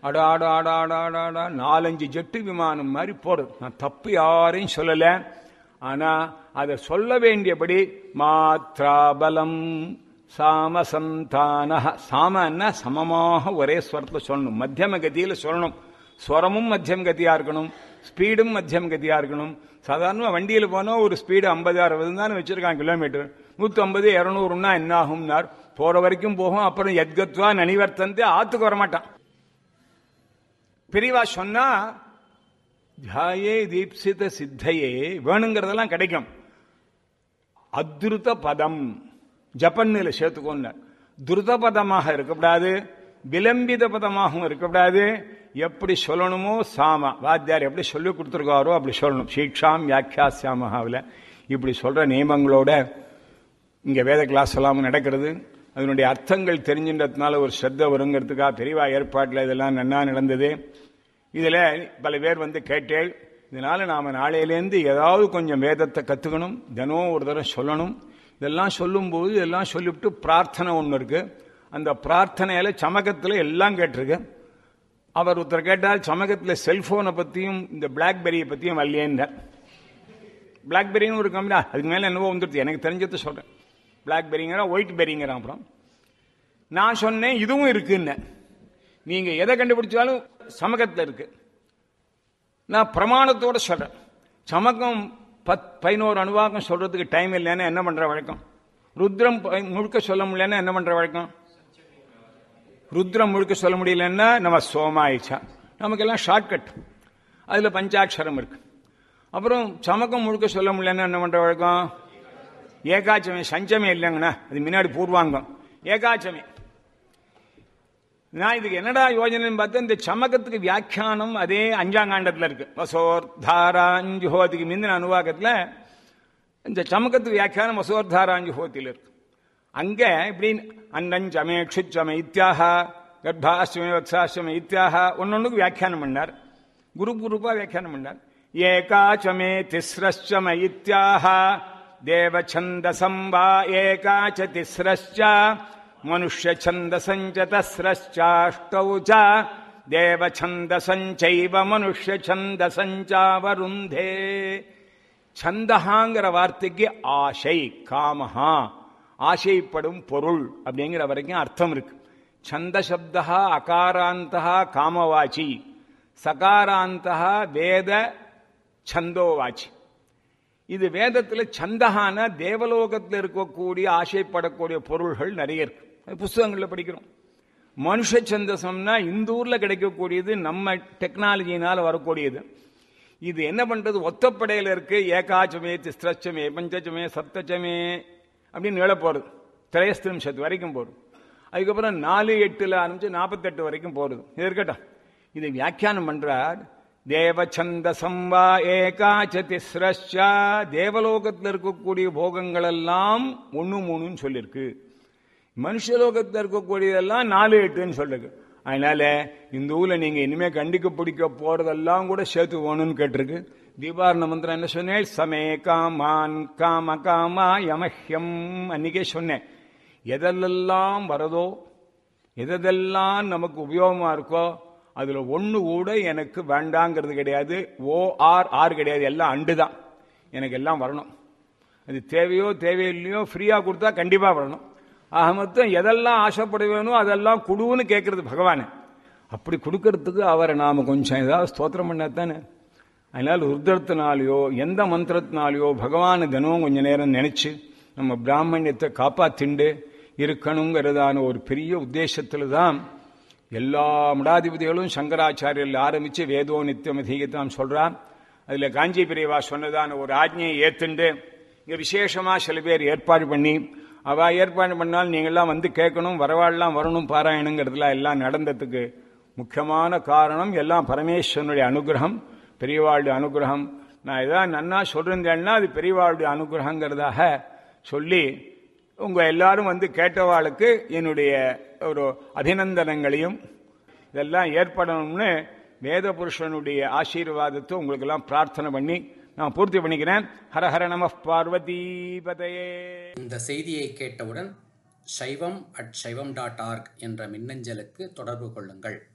அடா அடா அடா அடா அடா அடா நாலஞ்சு ஜெட்டு விமானம் மாதிரி போறது நான் தப்பு யாரையும் சொல்லல ஆனா அதை சொல்ல வேண்டியபடி மாத்ராபலம் சாமசந்தான சாமன்னா சமமாக ஒரே ஸ்வரத்துல சொல்லணும் மத்தியம கதியில சொல்லணும் ஸ்வரமும் மத்தியம் கதியா இருக்கணும் ஸ்பீடும் மத்தியம் கதியா இருக்கணும் சாதாரண வண்டியில போனா ஒரு ஸ்பீடு ஐம்பது அறுபது தானே வச்சிருக்காங்க கிலோமீட்டர் நூத்தி ஐம்பது இருநூறுனா என்ன ஆகும்னார் போற வரைக்கும் போகும் அப்புறம் எத்கத்வா நனிவர்த்தந்து ஆத்துக்கு வரமாட்டான் பெரியவா சொன்னா தியாயே தீப்சித சித்தையே வேணுங்கிறதெல்லாம் கிடைக்கும் அத்ருத பதம் ஜப்பன்னில சேர்த்துக்கோன்னார் துருத பதமாக இருக்கக்கூடாது விளம்பித பதமாகவும் இருக்கக்கூடாது எப்படி சொல்லணுமோ சாம வாத்தியார் எப்படி சொல்லி கொடுத்துருக்காரோ அப்படி சொல்லணும் சீக்ஷாம் வியாக்கியாசியாமகாவில் இப்படி சொல்ற நியமங்களோட இங்க வேத கிளாஸ் எல்லாம் நடக்கிறது அதனுடைய அர்த்தங்கள் தெரிஞ்சின்றதுனால ஒரு ஸ்ரத்த வருங்கிறதுக்காக பெரியவா ஏற்பாட்டில் இதெல்லாம் நன்னா நடந்தது இதுல பல பேர் வந்து கேட்டேள் இதனால நாம நாளையிலேருந்து ஏதாவது கொஞ்சம் வேதத்தை கத்துக்கணும் தினம் ஒரு தடவை சொல்லணும் இதெல்லாம் சொல்லும்போது இதெல்லாம் சொல்லிவிட்டு பிரார்த்தனை ஒன்று இருக்கு அந்த பிரார்த்தனையில சமகத்தில் எல்லாம் கேட்டிருக்கு அவர் ஒருத்தர் கேட்டால் சமகத்தில் செல்போனை பத்தியும் இந்த பிளாக்பெரியை பத்தியும் வரலையேன்னார் பிளாக்பெரின்னு ஒரு கம்பெனி அதுக்கு மேல என்னவோ வந்துடுது எனக்கு தெரிஞ்சதை சொல்றேன் பிளாக்பெரிங்கிறான் ஒயிட் பெரிங்கிறான் அப்புறம் நான் சொன்னேன் இதுவும் இருக்குன்னு நீங்க எதை கண்டுபிடிச்சாலும் சமகத்தில் இருக்கு நான் பிரமாணத்தோட சொல்றேன் சமகம் பத் பதினோரு அணுவாக்கம் சொல்றதுக்கு டைம் இல்லைன்னு என்ன பண்ற வழக்கம் ருத்ரம் ப- முழுக்க சொல்ல முடியலன்னா என்ன பண்ற வழக்கம் ருத்ரம் முழுக்க சொல்ல முடியலன்னா நம்ம சோமாயிச்சா நமக்கெல்லாம் ஷார்ட்கட் அதுல பஞ்சாட்சரம் இருக்கு அப்புறம் சமக்கம் முழுக்க சொல்ல முடியலன்னா என்ன பண்ற வழக்கம் ஏகாச்சமே சஞ்சமே இல்லைங்கண்ணா அது முன்னாடி பூர்வாங்கம் ஏகாச்சமே நான் இதுக்கு என்னடா யோஜனைன்னு பார்த்தா இந்த சமகத்துக்கு வியாக்கியானம் அதே அஞ்சாங்காண்டத்துல இருக்கு வசோர்தாராஞ்சுஹோதிக்கு முந்தின அனுவாகத்துல இந்த சமகத்துக்கு வியாக்கியானம் வசோர்தாராஞ்சுஹோத்தில இருக்கு அங்க இப்படி அன்னஞ்சமே க்ஷுச்சமே இத்தியாக கர்ப்பாஷ்டமே வத்சாஷ்டமே இத்தியாக ஒன்னொன்னுக்கு வியாக்கியானம் பண்ணார் குரூப் குரூப்பா வியாக்கியானம் பண்ணார் ஏகாச்சமே திஸ்ரஷ்டம இத்தியாக தேவச்சந்தசம் வா ஏகாச்ச திஸ்ரஷ்ட மனுஷ்யச்சந்தசஞ்ச தஸ்ரஷ்டாஷ்டௌ ச தேவச்சந்தசஞ்சைவ மனுஷ்யச்சந்தசஞ்சாவருந்தே சந்தகாங்கிற வார்த்தைக்கு ஆசை காமஹா ஆசைப்படும் பொருள் அப்படிங்கிற வரைக்கும் அர்த்தம் இருக்கு சந்த சப்தா அகாராந்தா காமவாச்சி சகாராந்தா வேத சந்தோவாச்சி இது வேதத்துல சந்தகான தேவலோகத்தில் இருக்கக்கூடிய ஆசைப்படக்கூடிய பொருள்கள் நிறைய இருக்கு அது புஸ்தகங்கள்ல படிக்கிறோம் மனுஷ சந்தசம்னா இந்த ஊர்ல கிடைக்கக்கூடியது நம்ம டெக்னாலஜினால வரக்கூடியது இது என்ன பண்றது ஒத்தப்படையில இருக்கு ஏகாச்சமே திஸ்ரச்சமே பஞ்சச்சமே சப்தச்சமே அப்படின்னு நில போறது திரையஸ்திரம்சத்து வரைக்கும் போறது அதுக்கப்புறம் நாலு எட்டுல ஆரம்பிச்சு நாற்பத்தெட்டு வரைக்கும் போறது இது இருக்கட்டும் இது வியாக்கியானம் பண்றார் தேவச்சந்தசம் வா ஏகாச்ச திஸ்ரஷ்சா தேவலோகத்தில் இருக்கக்கூடிய போகங்கள் எல்லாம் ஒன்னு மூணுன்னு சொல்லியிருக்கு மனுஷலோகத்தில் இருக்கக்கூடியதெல்லாம் நாலு எட்டுன்னு சொல்லிருக்கு அதனால இந்த ஊர்ல நீங்க இனிமே கண்டிக்க பிடிக்க போறதெல்லாம் கூட சேர்த்து போகணும்னு கேட்டிருக்கு தீபாரண மந்திரம் என்ன சொன்னேன் சமே காமான் காம காமா யமஹ்யம் அன்னைக்கே சொன்னேன் எதெல்லாம் வரதோ எதெல்லாம் நமக்கு உபயோகமா இருக்கோ அதுல ஒண்ணு கூட எனக்கு வேண்டாங்கிறது கிடையாது ஓ ஆர் ஆர் கிடையாது எல்லாம் அண்டு தான் எனக்கு எல்லாம் வரணும் அது தேவையோ தேவையில்லையோ ஃப்ரீயா கொடுத்தா கண்டிப்பா வரணும் ஆக மொத்தம் எதெல்லாம் ஆசைப்படுவேனோ அதெல்லாம் குடுன்னு கேட்கறது பகவானே அப்படி கொடுக்கறதுக்கு அவரை நாம கொஞ்சம் ஏதாவது ஸ்தோத்திரம் பண்ணாதானே அதனால ருத்ரத்தினாலேயோ எந்த மந்திரத்தினாலேயோ பகவானை தினமும் கொஞ்ச நேரம் நினைச்சு நம்ம பிராமணியத்தை காப்பாத்திண்டு இருக்கணுங்கிறதான ஒரு பெரிய உத்தேசத்துல தான் எல்லா மடாதிபதிகளும் சங்கராச்சாரியர்கள் ஆரம்பிச்சு வேதோ நித்தியம் அதிகத்தாம் சொல்றான் அதுல காஞ்சி பிரிவா சொன்னதான ஒரு ஆஜ்ஞையை ஏத்துண்டு இங்க விசேஷமா சில பேர் ஏற்பாடு பண்ணி அவ ஏற்பாடு பண்ணால் நீங்கள்லாம் வந்து கேட்கணும் வரவாள்லாம் வரணும் பாராயணுங்கிறதுல எல்லாம் நடந்ததுக்கு முக்கியமான காரணம் எல்லாம் பரமேஸ்வரனுடைய அனுகிரகம் பெரியவாளுடைய அனுகிரகம் நான் ஏதாவது நன்னா சொல்றேன்னா அது பெரியவாளுடைய அனுகிரகங்கிறதாக சொல்லி உங்க எல்லாரும் வந்து கேட்டவாளுக்கு என்னுடைய ஒரு அபிநந்தனங்களையும் இதெல்லாம் ஏற்படணும்னு வேத புருஷனுடைய ஆசீர்வாதத்தை உங்களுக்கு எல்லாம் பிரார்த்தனை பண்ணி நான் பூர்த்தி பண்ணிக்கிறேன் ஹரஹர நம பார்வதீபதையே இந்த செய்தியை கேட்டவுடன் சைவம் அட் சைவம் டாட் ஆர்க் என்ற மின்னஞ்சலுக்கு தொடர்பு கொள்ளுங்கள்